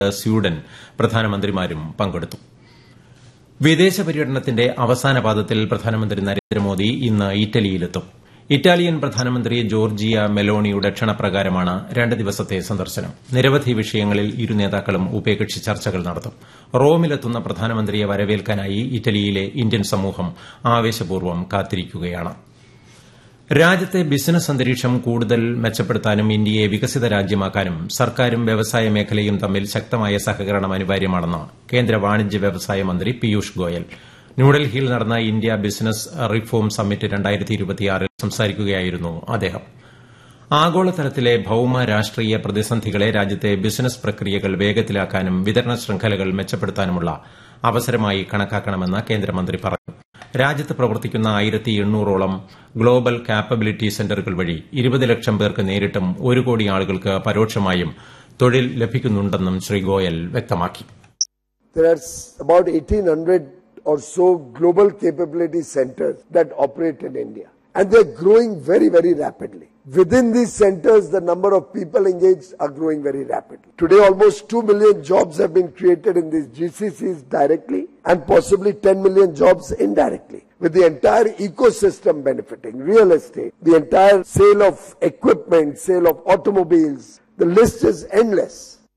Sweden പ്രധാനമന്ത്രിമാരും പങ്കെടുത്തു വിദേശ പര്യടനത്തിന്റെ അവസാന പാദത്തിൽ പ്രധാനമന്ത്രി നരേന്ദ്രമോദി ഇന്ന് ഇറ്റലിയിലെത്തും ഇറ്റാലിയൻ പ്രധാനമന്ത്രി ജോർജിയ മെലോണിയുടെ ക്ഷണപ്രകാരമാണ് രണ്ട് ദിവസത്തെ സന്ദർശനം നിരവധി വിഷയങ്ങളിൽ ഇരു നേതാക്കളും ഉഭയകക്ഷി ചർച്ചകൾ നടത്തും റോമിലെത്തുന്ന പ്രധാനമന്ത്രിയെ വരവേൽക്കാനായി ഇറ്റലിയിലെ ഇന്ത്യൻ സമൂഹം ആവേശപൂർവ്വം കാത്തിരിക്കുകയാണ് രാജ്യത്തെ ബിസിനസ് അന്തരീക്ഷം കൂടുതൽ മെച്ചപ്പെടുത്താനും ഇന്ത്യയെ വികസിത രാജ്യമാക്കാനും സർക്കാരും വ്യവസായ മേഖലയും തമ്മിൽ ശക്തമായ സഹകരണം അനിവാര്യമാണെന്ന് കേന്ദ്ര വാണിജ്യ വ്യവസായ മന്ത്രി പീയൂഷ് ഗോയൽ ന്യൂഡൽഹിയിൽ നടന്ന ഇന്ത്യ ബിസിനസ് റിഫോം സമ്മിറ്റ് ൽ സംസാരിക്കുകയായിരുന്നു അദ്ദേഹം ആഗോളതലത്തിലെ ഭൌമ രാഷ്ട്രീയ പ്രതിസന്ധികളെ രാജ്യത്തെ ബിസിനസ് പ്രക്രിയകൾ വേഗത്തിലാക്കാനും വിതരണ ശൃംഖലകൾ മെച്ചപ്പെടുത്താനുമുള്ള അവസരമായി കണക്കാക്കണമെന്ന് കേന്ദ്രമന്ത്രി പറഞ്ഞു രാജ്യത്ത് പ്രവർത്തിക്കുന്ന ആയിരത്തി എണ്ണൂറോളം ഗ്ലോബൽ കാപ്പബിലിറ്റി സെന്ററുകൾ വഴി ഇരുപത് ലക്ഷം പേർക്ക് നേരിട്ടും ഒരു കോടി ആളുകൾക്ക് പരോക്ഷമായും തൊഴിൽ ലഭിക്കുന്നുണ്ടെന്നും ശ്രീ ഗോയൽ വ്യക്തമാക്കി There are about 1800 or so global capability centers that operate in India. And they're growing very, very rapidly. Within these centers, the number of people engaged are growing very rapidly. Today, almost 2 million jobs have been created in these GCCs directly and possibly 10 million jobs indirectly. With the entire ecosystem benefiting, real estate, the entire sale of equipment, sale of automobiles, the list is endless.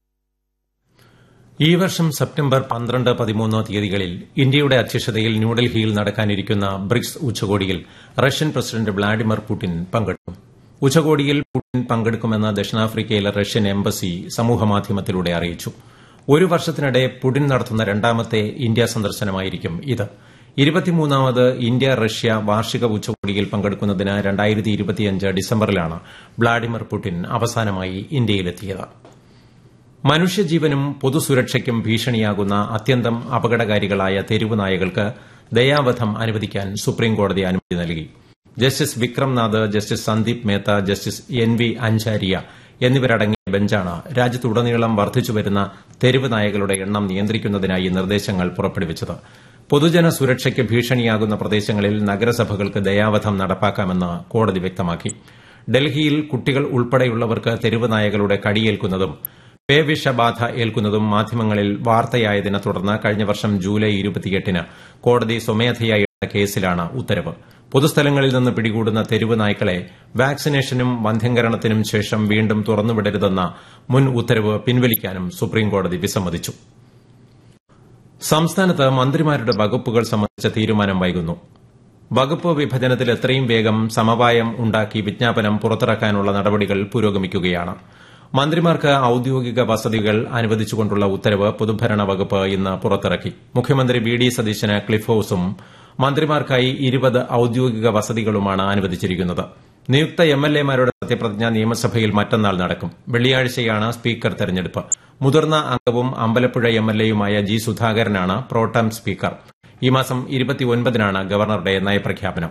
ഈ വർഷം September പന്ത്രണ്ട് പതിമൂന്ന് തീയതികളിൽ ഇന്ത്യയുടെ അധ്യക്ഷതയിൽ ന്യൂഡൽഹിയിൽ നടക്കാനിരിക്കുന്ന BRICS ഉച്ചകോടിയിൽ റഷ്യൻ പ്രസിഡന്റ് വ്ളാഡിമിർ പുടിൻ പങ്കെടുക്കും ഉച്ചകോടിയിൽ പുടിൻ പങ്കെടുക്കുമെന്ന് ദക്ഷിണാഫ്രിക്കയിലെ റഷ്യൻ എംബസി സമൂഹമാധ്യമത്തിലൂടെ അറിയിച്ചു ഒരു വർഷത്തിനിടെ പുടിൻ നടത്തുന്ന രണ്ടാമത്തെ ഇന്ത്യ സന്ദർശനമായിരിക്കും ഇത് ഇരുപത്തിമൂന്നാമത് ഇന്ത്യ റഷ്യ വാർഷിക ഉച്ചകോടിയിൽ പങ്കെടുക്കുന്നതിന് രണ്ടായിരത്തി ഇരുപത്തിയഞ്ച് ഡിസംബറിലാണ് വ്ളാഡിമിർ പുടിൻ അവസാനമായി ഇന്ത്യയിലെത്തിയത് മനുഷ്യജീവനും പൊതുസുരക്ഷയ്ക്കും ഭീഷണിയാകുന്ന അത്യന്തം അപകടകാരികളായ തെരുവ് നായകൾക്ക് ദയാവധം അനുവദിക്കാൻ സുപ്രീംകോടതി അനുമതി നൽകി justice Vikram Nath justice Sandeep Mehta justice N V Anjaria എന്നിവരടങ്ങിയ ബെഞ്ചാണ് രാജ്യത്തുടനീളം വർദ്ധിച്ചുവരുന്ന തെരുവ് നായകളുടെ എണ്ണം നിയന്ത്രിക്കുന്നതിനായി നിർദ്ദേശങ്ങൾ പുറപ്പെടുവിച്ചത് പൊതുജന സുരക്ഷയ്ക്ക് ഭീഷണിയാകുന്ന പ്രദേശങ്ങളിൽ നഗരസഭകൾക്ക് ദയാവധം നടപ്പാക്കാമെന്ന് കോടതി വ്യക്തമാക്കി ഡൽഹിയിൽ കുട്ടികൾ ഉൾപ്പെടെയുള്ളവർക്ക് തെരുവ് നായകളുടെ കടിയേൽക്കുന്നതും പേവിഷബാധ ഏൽക്കുന്നതും മാധ്യമങ്ങളിൽ വാർത്തയായതിനെ തുടർന്ന് കഴിഞ്ഞ വർഷം ജൂലൈ ഇരുപത്തിയെട്ടിന് കോടതി സ്വമേധയായി എടുത്ത കേസിലാണ് ഉത്തരവ് പൊതുസ്ഥലങ്ങളിൽ നിന്ന് പിടികൂടുന്ന തെരുവ് നായ്ക്കളെ വാക്സിനേഷനും വന്ധ്യംകരണത്തിനും ശേഷം വീണ്ടും തുറന്നുവിടരുതെന്ന മുൻ ഉത്തരവ് പിൻവലിക്കാനും സുപ്രീംകോടതി വിസമ്മതിച്ചു സംസ്ഥാനത്ത് മന്ത്രിമാരുടെ വകുപ്പുകൾ സംബന്ധിച്ച തീരുമാനം വൈകുന്നു വകുപ്പ് വിഭജനത്തിൽ എത്രയും വേഗം സമവായം ഉണ്ടാക്കി വിജ്ഞാപനം പുറത്തിറക്കാനുള്ള നടപടികൾ പുരോഗമിക്കുകയാണ് മന്ത്രിമാർക്ക് ഔദ്യോഗിക വസതികൾ അനുവദിച്ചുകൊണ്ടുള്ള ഉത്തരവ് പൊതുഭരണ വകുപ്പ് ഇന്ന് പുറത്തിറക്കി മുഖ്യമന്ത്രി വി ഡി സതീശന് ക്ലിഫ് ഹൌസും മന്ത്രിമാർക്കായി ഇരുപത് ഔദ്യോഗിക വസതികളുമാണ് അനുവദിച്ചിരിക്കുന്നത് നിയുക്ത എം എൽ എമാരുടെ സത്യപ്രതിജ്ഞ നിയമസഭയിൽ മറ്റന്നാൾ നടക്കും വെള്ളിയാഴ്ചയാണ് സ്പീക്കർ തെരഞ്ഞെടുപ്പ് മുതിർന്ന അംഗവും അമ്പലപ്പുഴ എം എൽ എയുമായ ജി സുധാകരനാണ് പ്രോട്ടം സ്പീക്കർ ഈ മാസം ഇരുപത്തിയൊൻപതിനാണ് ഗവർണറുടെ നയപ്രഖ്യാപനം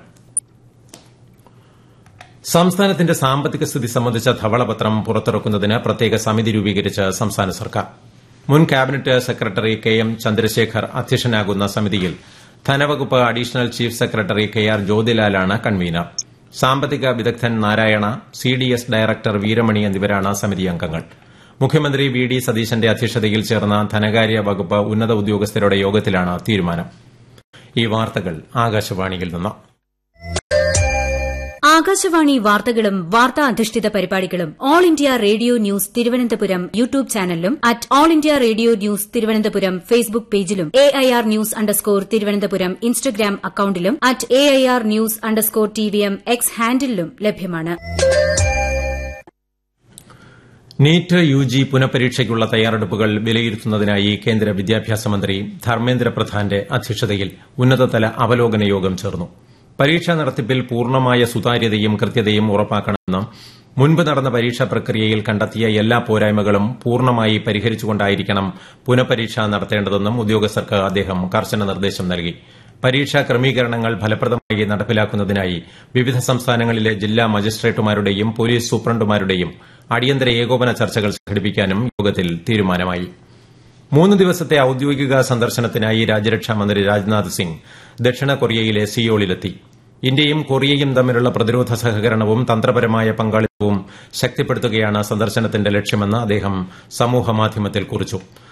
സംസ്ഥാനത്തിന്റെ സാമ്പത്തിക സ്ഥിതി സംബന്ധിച്ച ധവളപത്രം പുറത്തിറക്കുന്നതിന് പ്രത്യേക സമിതി രൂപീകരിച്ച് സംസ്ഥാന സർക്കാർ മുൻ cabinet secretary K M Chandrasekhar അധ്യക്ഷനാകുന്ന സമിതിയിൽ ധനവകുപ്പ് additional chief secretary K R ജ്യോതിലാലാണ് കൺവീനർ സാമ്പത്തിക വിദഗ്ധൻ Narayana C D S director Veeramani എന്നിവരാണ് സമിതി അംഗങ്ങൾ മുഖ്യമന്ത്രി വി ഡി സതീശന്റെ അധ്യക്ഷതയിൽ ചേർന്ന ധനകാര്യ വകുപ്പ് ഉന്നത ഉദ്യോഗസ്ഥരുടെ യോഗത്തിലാണ് തീരുമാനം ഈ വാർത്തകൾ ആകാശവാണിയിൽ നിന്ന് ആകാശവാണി വാർത്തകളും വാർത്താ അധിഷ്ഠിത പരിപാടികളും All India Radio news Thiruvananthapuram YouTube ചാനലിലും at All India Radio news Thiruvananthapuram Facebook പേജിലും A I R news underscore Thiruvananthapuram Instagram അക്കൌണ്ടിലും at A I R news underscore T V M X ഹാൻഡിലും ലഭ്യമാണ് നീറ്റ് യു ജി പുനഃപരീക്ഷയ്ക്കുള്ള തയ്യാറെടുപ്പുകൾ വിലയിരുത്തുന്നതിനായി കേന്ദ്ര വിദ്യാഭ്യാസ മന്ത്രി ധർമ്മേന്ദ്ര പ്രധാന്റെ അധ്യക്ഷതയിൽ ഉന്നതതല അവലോകന യോഗം ചേർന്നു പരീക്ഷാ നടത്തിപ്പിൽ പൂർണ്ണമായ സുതാര്യതയും കൃത്യതയും ഉറപ്പാക്കണമെന്നും മുൻപ് നടന്ന പരീക്ഷാ പ്രക്രിയയിൽ കണ്ടെത്തിയ എല്ലാ പോരായ്മകളും പൂർണ്ണമായി പരിഹരിച്ചുകൊണ്ടായിരിക്കണം പുനഃപരീക്ഷ നടത്തേണ്ടതെന്നും ഉദ്യോഗസ്ഥർക്ക് അദ്ദേഹം കർശന നിർദ്ദേശം നൽകി പരീക്ഷാ ക്രമീകരണങ്ങൾ ഫലപ്രദമായി നടപ്പിലാക്കുന്നതിനായി വിവിധ സംസ്ഥാനങ്ങളിലെ ജില്ലാ മജിസ്ട്രേറ്റുമാരുടെയും പോലീസ് സൂപ്രണ്ടുമാരുടെയും അടിയന്തര ഏകോപന ചർച്ചകൾ സംഘടിപ്പിക്കാനും യോഗത്തിൽ തീരുമാനമായി മൂന്ന് ദിവസത്തെ ഔദ്യോഗിക സന്ദർശനത്തിനായി രാജ്യരക്ഷാമന്ത്രി രാജ്നാഥ് സിംഗ് ദക്ഷിണ കൊറിയയിലെ സിയോളിലെത്തി ഇന്ത്യയും കൊറിയയും തമ്മിലുള്ള പ്രതിരോധ സഹകരണവും തന്ത്രപരമായ പങ്കാളിത്തവും ശക്തിപ്പെടുത്തുകയാണ് സന്ദർശനത്തിന്റെ ലക്ഷ്യമെന്ന് അദ്ദേഹം സമൂഹമാധ്യമത്തിൽ കുറിച്ചു